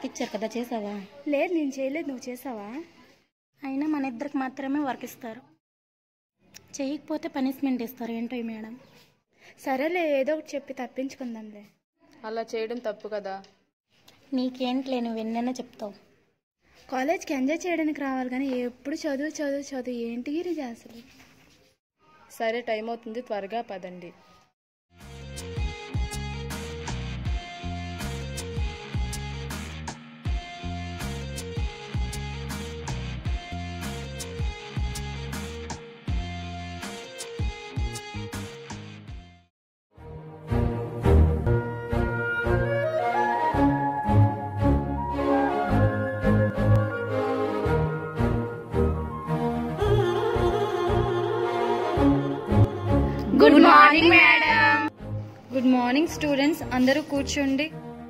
work ఇచ్చారు కదా చేసావా లేదు నేను చేయలేదు నువ్వు చేసావా అయినా మన ఇద్దరికి మాత్రమే వర్క్ ఇస్తారు చేయకపోతే పనిష్మెంట్ ఇస్తారు ఏంటో ఈ మేడం సరేలే ఏదో ఒకటి చెప్పి తప్పించుకుందాంలే అలా చేయడం తప్పు కదా నీకేంట్లే నువ్వు ఎన్నైనా చెప్తావు కాలేజ్కి ఎంజాయ్ చేయడానికి రావాలి కానీ ఎప్పుడు చదువు చదువు చదువు ఏంటి గిరిజ అసలు సరే టైం అవుతుంది త్వరగా పదండి good morning madam good morning students అందరూ కూర్చోండి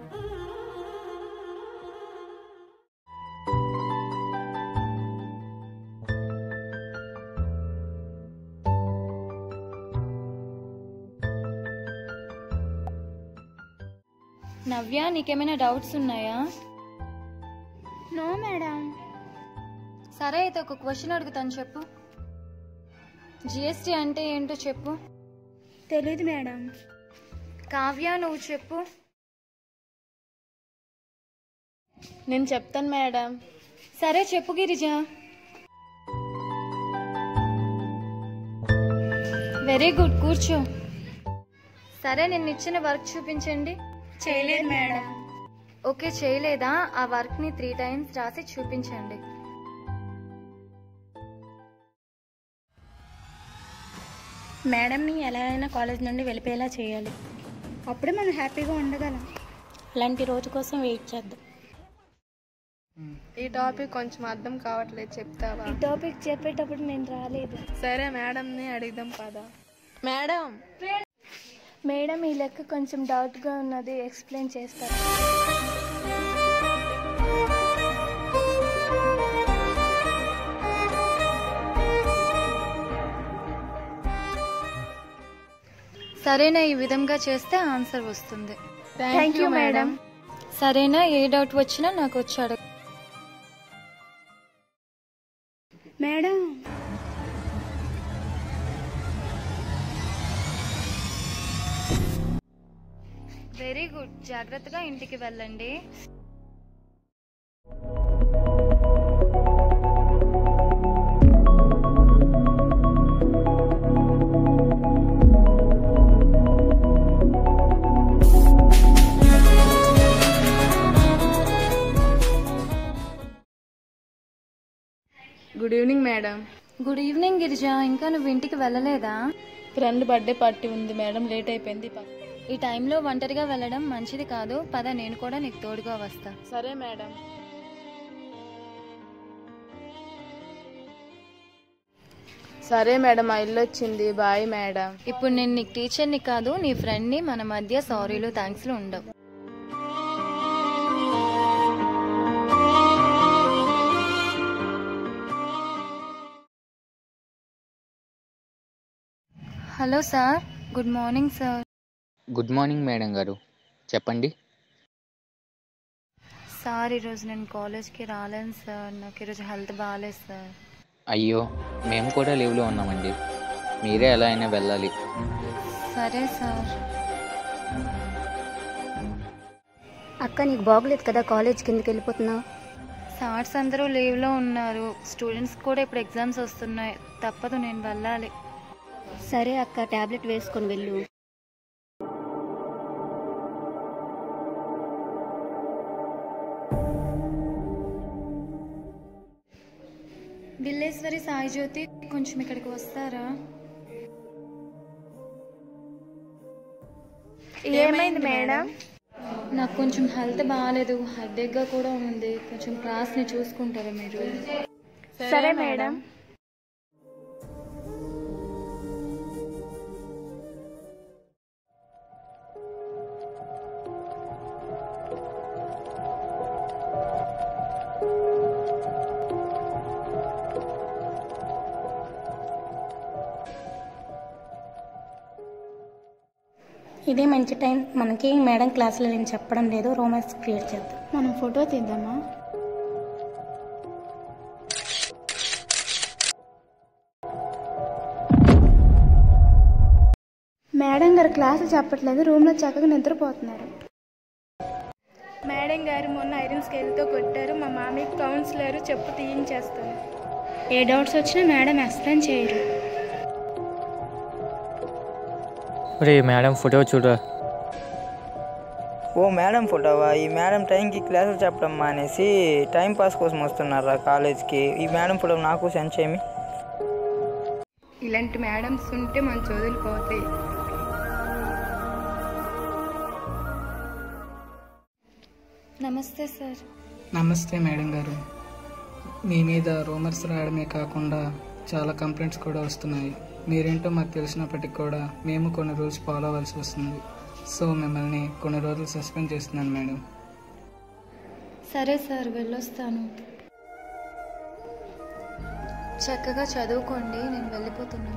నవ్య నీకేమైనా డౌట్స్ ఉన్నాయా నో మేడం సరే అయితే ఒక క్వశ్చన్ అడుగుతాను చెప్పు జిఎస్టీ అంటే ఏంటో చెప్పు తెలీదు మేడం కావ్య నువ్వు చెప్పు నేను చెప్తాను మేడం సరే చెప్పు గిరిజ వెరీ గుడ్ కూర్చో సరే నిన్న ఇచ్చిన వర్క్ చూపించండి చేయలేదు మేడం ఓకే చేయలేదా ఆ వర్క్ ని త్రీ టైమ్స్ రాసి చూపించండి మేడంని ఎలా అయినా కాలేజ్ నుండి వెళ్ళిపోయేలా చేయాలి అప్పుడే మనం హ్యాపీగా ఉండగలం అలాంటి రోజు కోసం వెయిట్ చేద్దాం ఈ టాపిక్ కొంచెం అర్థం కావట్లేదు చెప్తావా ఈ టాపిక్ చెప్పేటప్పుడు నేను రాలేదు సరే మేడంని అడుగుదాం పదా మేడం మేడం ఈ లెక్క కొంచెం డౌట్గా ఉన్నది ఎక్స్ప్లెయిన్ చేస్తారు సరేనా ఈ విధంగా చేస్తే ఆన్సర్ వస్తుంది థ్యాంక్ యూ మేడం సరేనా ఏ డౌట్ వచ్చినా నాకు వచ్చి అడగ మేడం వెరీ గుడ్ జాగ్రత్తగా ఇంటికి వెళ్ళండి good evening madam good evening Girija ఇంకా నువ్వు ఇంటికి వెళ్ళలేదా ఫ్రెండ్ బర్త్డే పార్టీ ఉంది మేడం లేట్ అయిపోయింది ప- ఈ టైంలో ఒంటరిగా వెళ్ళడం మంచిది కాదు పద నేను కూడా నీకు తోడుగా వస్తా సరే మేడం సరే మేడం మా ఇల్లు వచ్చింది బాయ్ మేడం ఇప్పుడు నేను నీకు టీచర్ని కాదు నీ ఫ్రెండ్ని మన మధ్య సారీలు థ్యాంక్స్లు ఉండవు hello sir good morning sir good morning madam గారు చెప్పండి సార్ ఈరోజు నేను కాలేజ్కి రాలేను సార్ నాకు ఈరోజు హెల్త్ బాగాలేదు సార్ అయ్యో మేము కూడా లీవ్లో ఉన్నామండి మీరే ఎలా అయినా వెళ్ళాలి సరే సార్ అక్క నీకు బాగలేదు కదా కాలేజ్ కిందకి వెళ్ళిపోతున్నావు సార్స్ అందరూ లీవ్లో ఉన్నారు స్టూడెంట్స్ కూడా ఇప్పుడు ఎగ్జామ్స్ వస్తున్నాయి తప్పదు నేను వెళ్ళాలి సరే అక్క టాబ్లెట్ వేసుకొని వెళ్ళు బిల్లేశ్వరి సాయి జ్యోతి కొంచెం ఇక్కడికి వస్తారా ఏమైంది మేడం నాకు కొంచెం హెల్త్ బాగాలేదు హెడేక్గా కూడా ఉంది కొంచెం క్లాస్ని చూసుకుంటారా మీరు సరే మేడం ఇదే మంచి టైం మనకి మేడం క్లాసులో నేను చెప్పడం లేదు రోమాన్స్ క్రియేట్ చేద్దాం మనం ఫోటో తీద్దామా మేడం గారు క్లాసులు చెప్పట్లేదు రూమ్లో చక్కగా నిద్రపోతున్నారు మేడం గారు మొన్న ఐరన్ స్కేల్తో కొట్టారు మా మామయ్య కౌన్సిలర్ చెప్పు తీయించేస్తాను ఏ డౌట్స్ వచ్చినా మేడం ఎక్స్ప్లెయిన్ చేయరు రే మేడం ఫోటో చూడరా ఓ మేడం ఫోటోవా ఈ మేడం టైంకి క్లాసులు చెప్పడం మానేసి టైం పాస్ కోసం వస్తున్నారా కాలేజ్కి ఈ మేడం ఫోటో నాకు సెండ్ చేయమి ఇలాంటి మేడమ్స్ ఉంటే మన చదువులు పోతాయి నమస్తే సార్ నమస్తే మేడం గారు మీ మీద రూమర్స్ రాయడమే కాకుండా చాలా కంప్లైంట్స్ కూడా వస్తున్నాయి మీరేంటో మాకు తెలిసినప్పటికీ కూడా మేము కొన్ని రూల్స్ ఫాలో అవ్వాల్సి వస్తుంది సో మిమ్మల్ని కొన్ని రోజులు సస్పెండ్ చేస్తున్నాను మేడం సరే సార్ వెళ్ళొస్తాను చక్కగా చదువుకోండి నేను వెళ్ళిపోతున్నాను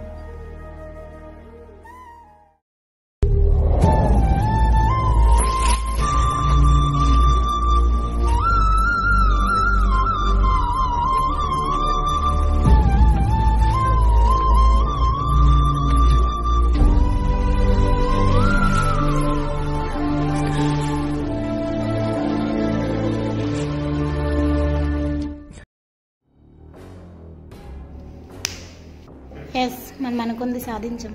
ఎస్ మనం అనుకుంది సాధించాం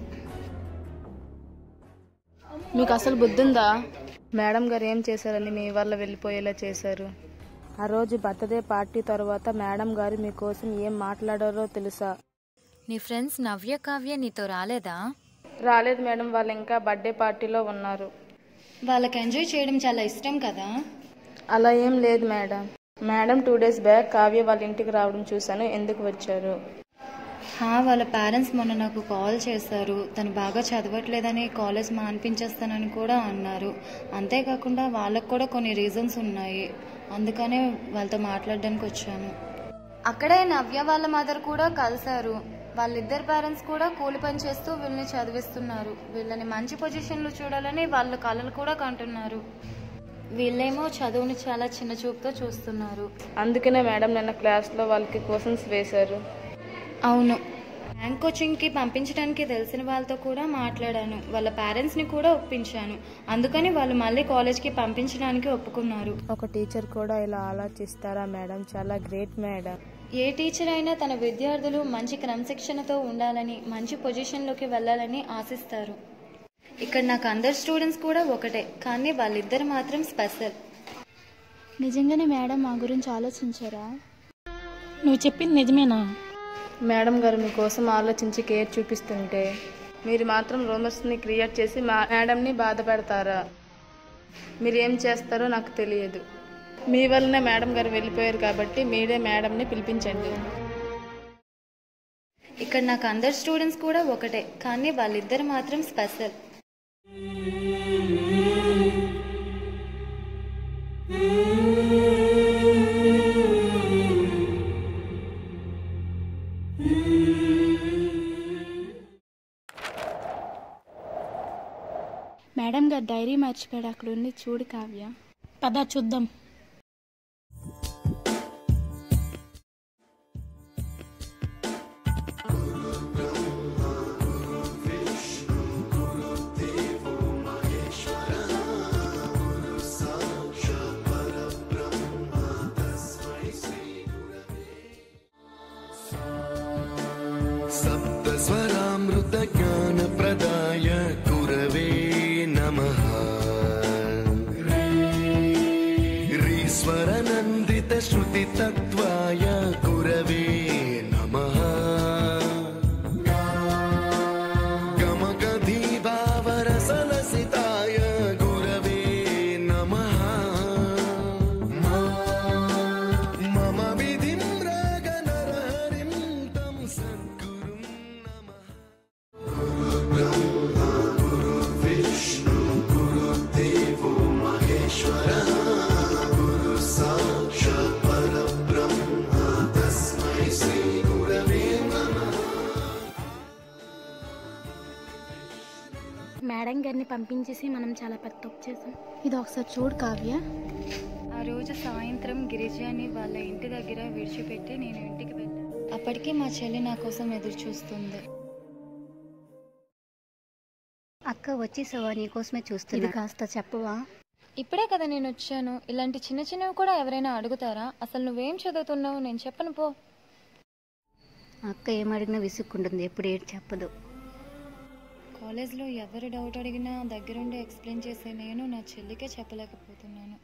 మీకు అసలు బుద్ధి ఉందా మేడం గారు ఏం చేశారని మీ వల్ల వెళ్ళిపోయేలా చేశారు ఆ రోజు బర్త్డే పార్టీ తర్వాత మేడం గారు మీకోసం ఏం మాట్లాడారో తెలుసా నీ ఫ్రెండ్స్ నవ్య కావ్య నీతో రాలేదా రాలేదు మేడం వాళ్ళు ఇంకా బర్త్డే పార్టీలో ఉన్నారు వాళ్ళకి ఎంజాయ్ చేయడం చాలా ఇష్టం కదా అలా ఏం లేదు madam madam two days back Kavya వాళ్ళ ఇంటికి రావడం చూశాను ఎందుకు వచ్చారు హా వాళ్ళ పేరెంట్స్ మొన్న నాకు కాల్ చేశారు తను బాగా చదవట్లేదని కాలేజ్ మాన్పించేస్తానని కూడా అన్నారు అంతేకాకుండా వాళ్ళకు కూడా కొన్ని రీజన్స్ ఉన్నాయి అందుకనే వాళ్ళతో మాట్లాడడానికి వచ్చాను అక్కడే నవ్య వాళ్ళ మదర్ కూడా కలిశారు వాళ్ళిద్దరు పేరెంట్స్ కూడా కూలి పని చేస్తూ వీళ్ళని చదివిస్తున్నారు వీళ్ళని మంచి పొజిషన్లో చూడాలని వాళ్ళ కళలు కూడా కంటున్నారు వీళ్ళేమో చదువుని చాలా చిన్న చూపుతో చూస్తున్నారు అందుకనే మేడం నిన్న క్లాస్లో వాళ్ళకి క్వశ్చన్స్ వేశారు అవును బ్యాంక్ కోచింగ్కి పంపించడానికి తెలిసిన వాళ్ళతో కూడా మాట్లాడాను వాళ్ళ పేరెంట్స్ని కూడా ఒప్పించాను అందుకని వాళ్ళు మళ్ళీ కాలేజ్కి పంపించడానికి ఒప్పుకున్నారు ఒక టీచర్ కూడా ఇలా ఆలోచిస్తారా మేడం చాలా గ్రేట్ మేడం ఏ టీచర్ అయినా తన విద్యార్థులు మంచి క్రమశిక్షణతో ఉండాలని మంచి పొజిషన్లోకి వెళ్ళాలని ఆశిస్తారు ఇక్కడ నాకు అందరు స్టూడెంట్స్ కూడా ఒకటే కానీ వాళ్ళిద్దరు మాత్రం స్పెషల్ నిజంగానే మేడం మా గురించి ఆలోచించారా నువ్వు చెప్పింది నిజమేనా మేడం గారు మీకోసం ఆలోచించి కేర్ చూపిస్తుంటే మీరు మాత్రం రూమర్స్ని క్రియేట్ చేసి మా మేడంని బాధ పెడతారా మీరు ఏం చేస్తారో నాకు తెలియదు మీ వల్లనే మేడం గారు వెళ్ళిపోయారు కాబట్టి మీరే మేడంని పిలిపించండి ఇక్కడ నాకు అందరు స్టూడెంట్స్ కూడా ఒకటే కానీ వాళ్ళిద్దరు మాత్రం స్పెషల్ మేడం గారు డైరీ మర్చిపోయాడు అక్కడ ఉంది చూడు కావ్య పద చూద్దాం सप्तस्वरामृतज्ञानप्रदाय गुरवे नमः रीश्वरनन्दितश्रुतितत्त्वाय गुरवे नमः गमगधीभावरसलसिताय गुरवे नमः मम विधिं रागनरहरिं तं सद्गुरुं नमः మేడం గారిని పంపించేసి మనం చాలా పెద్ద తప్పు చేసాం ఇది ఒకసారి చూడు కావ్య ఆ రోజు సాయంత్రం గిరిజాని వాళ్ళ ఇంటి దగ్గర విడిచిపెట్టి నేను ఇంటికి వెళ్ళాను అప్పటికి మా చెల్లి నా కోసం ఎదురు చూస్తుంది అక్క వచ్చేసావా నీకోసమే ఇది చూస్తున్నా కాస్త చెప్పవా ఇప్పుడే కదా నేను వచ్చాను ఇలాంటి చిన్న చిన్నవి కూడా ఎవరైనా అడుగుతారా అసలు నువ్వేం చదువుతున్నావు నేను చెప్పను పో అక్క ఏం అడిగినా విసుక్కుంటుంది ఎప్పుడు ఏడు చెప్పదు కాలేజ్లో ఎవరు డౌట్ అడిగినా దగ్గరుండి ఎక్స్ప్లెయిన్ చేసే నేను నా చెల్లికే చెప్పలేకపోతున్నాను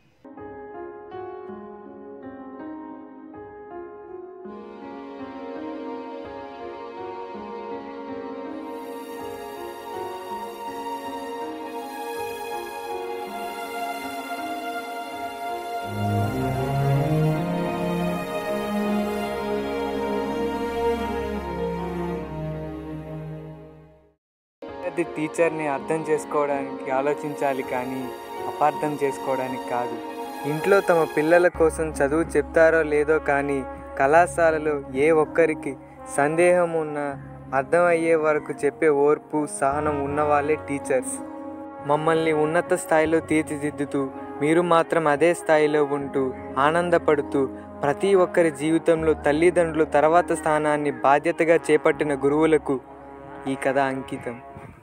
ప్రతి టీచర్ని అర్థం చేసుకోవడానికి ఆలోచించాలి కానీ అపార్థం చేసుకోవడానికి కాదు ఇంట్లో తమ పిల్లల కోసం చదువు చెప్తారో లేదో కానీ కళాశాలలో ఏ ఒక్కరికి సందేహం ఉన్నా అర్థమయ్యే వరకు చెప్పే ఓర్పు సహనం ఉన్నవాళ్ళే టీచర్స్ మమ్మల్ని ఉన్నత స్థాయిలో తీర్చిదిద్దుతూ మీరు మాత్రం అదే స్థాయిలో ఉంటూ ఆనందపడుతూ ప్రతి ఒక్కరి జీవితంలో తల్లిదండ్రులు తర్వాత స్థానాన్ని బాధ్యతగా చేపట్టిన గురువులకు ఈ కథ అంకితం